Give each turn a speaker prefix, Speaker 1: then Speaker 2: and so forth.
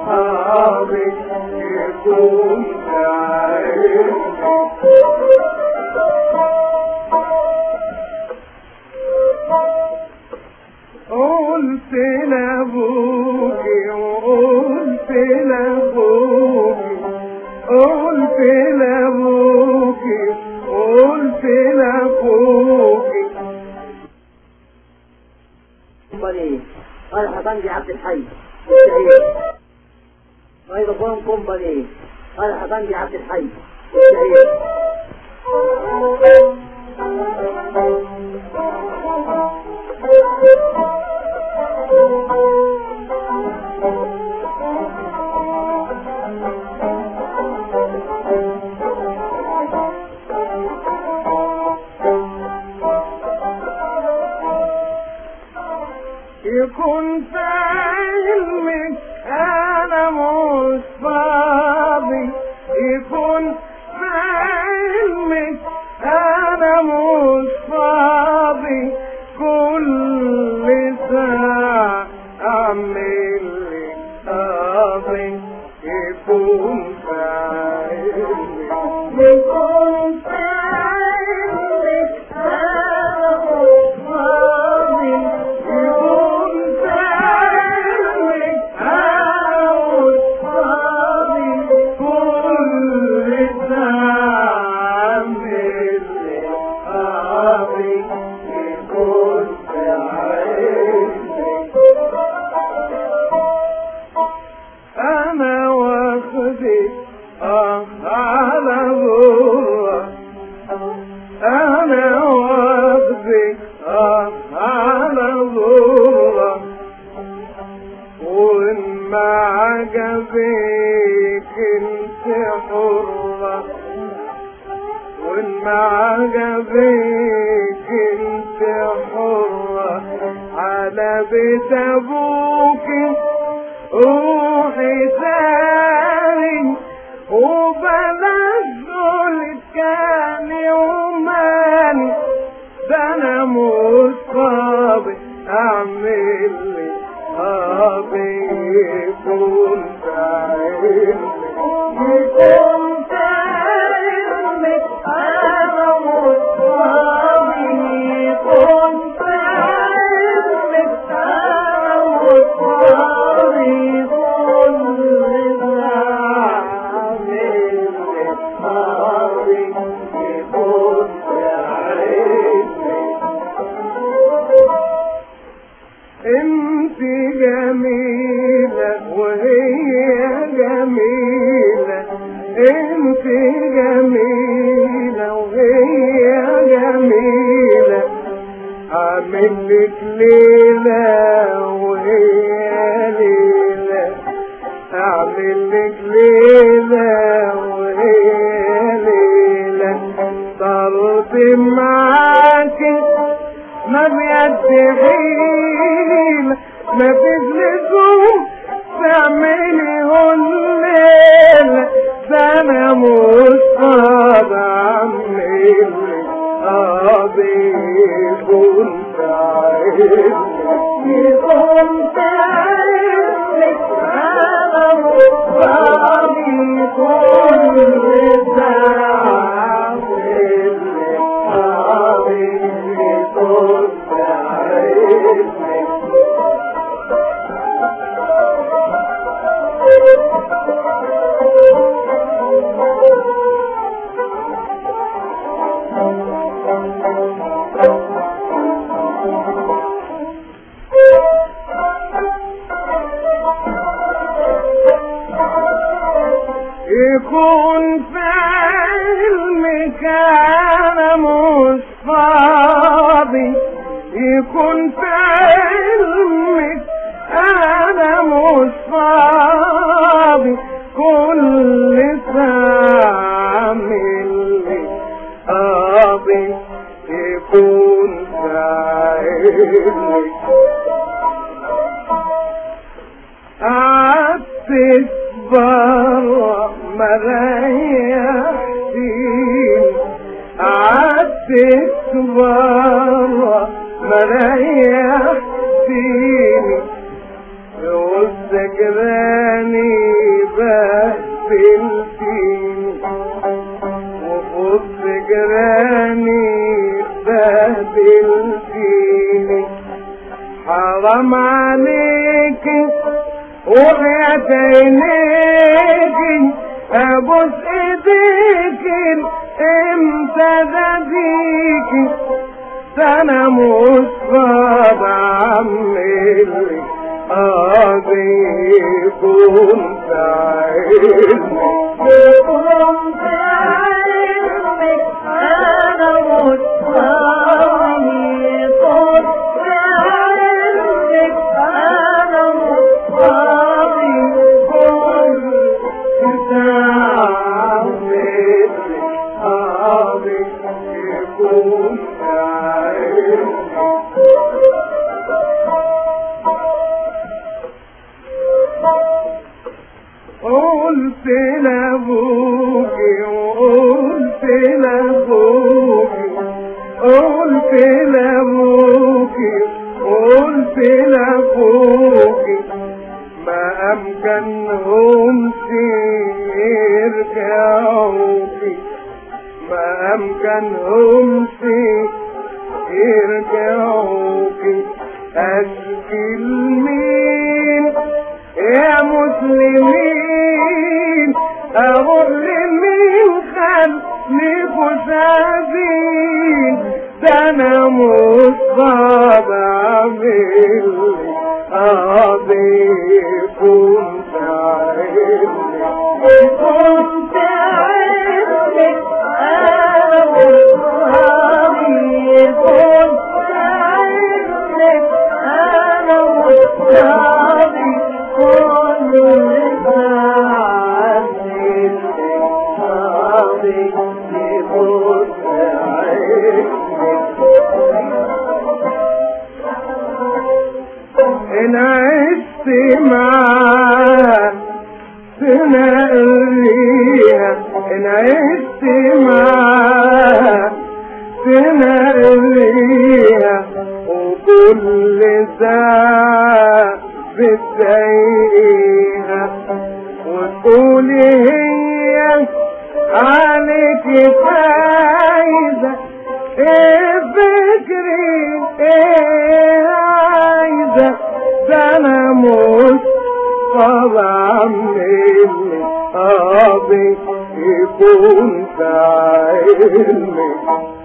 Speaker 1: أصحابي يكون عارف قلت لابوكي وقلت لابوكي قلت لابوكي قلت لاخوكي
Speaker 2: كومباني قال حطنجي عبد الحي الشهير فودافون كومباني قال حطنجي عبد الحي الشهير
Speaker 1: يكون في علمك انا مش فاضي يكون في علمك انا مش فاضي كل ساعة اعمل لي قاضي يكون في علمك يكون في علمك انا مش فاضي يكون في علمك انا مش فاضي كل ساعة اعمل لي قاضي يكون في علمك انا واخدك اه على جوه انا واخدك اه على جوه وان ما عجبك انت حرة وان ما عجبك انت حرة على بيت ابوك روحي تاني وبلاش دول كان يوماني ده انا مش قابل اعمل لي قابل يكون تعبني يكون تعبني انا مش قابل يكون تعبني انا مش قابل كل ساعة اعمل لي قابل يكون انت جميلة وهي جميلة انت جميلة وهي جميلة اعمل لك ليلة وهي ليلة اعمل لك ليلة وهي ليلة صرت معاكي ما بيدعيل ما فيش لزوم تعملي الليل ده انا مش قادر اعمل قاضي كنت عايز كنت عايز انا مش قاضي كل ساعة قاضي كنت عايز يكون في علمك انا مش فاضي يكون في علمك انا مش فاضي كل ساعة اعمل لي قاضي يكون في علمك قعدت برا مريحتين قعدت برا مريحتين وسط جيراني بهدلتيني وخد جيراني بهدلتيني حرام عليكي وقعت عينيكي ابوس ايديكي امتى داديكي سنة مصاب عمي قاضي كنت عيني
Speaker 2: كنت علمك أنا مصابي كنت علمك أنا مصابي
Speaker 1: كنت عمي قاضي كنت عيني قلت لابوكي وقلت لابوكي قلت لابوكي قلت لابوكي ما امكنهمش يرجعوكي ما امكنهمش يرجعوكي اشكي لمين يا مسلمين اروح لمين خليكوا سابين ده انا مصاب عامل قاضي كنت عيني
Speaker 2: كنت علمك أنا مصابي كنت علمك أنا مصابي كنت علمك مصابي كنت
Speaker 1: ان عشت معاه تنقليها ان عشت معاه تنقليها وكل ساعة بتضايقيها وتقولي هي عليك فايدة ايه فكري ايه عايزة ده انا مش طبعا مني قاضي يكون في علمي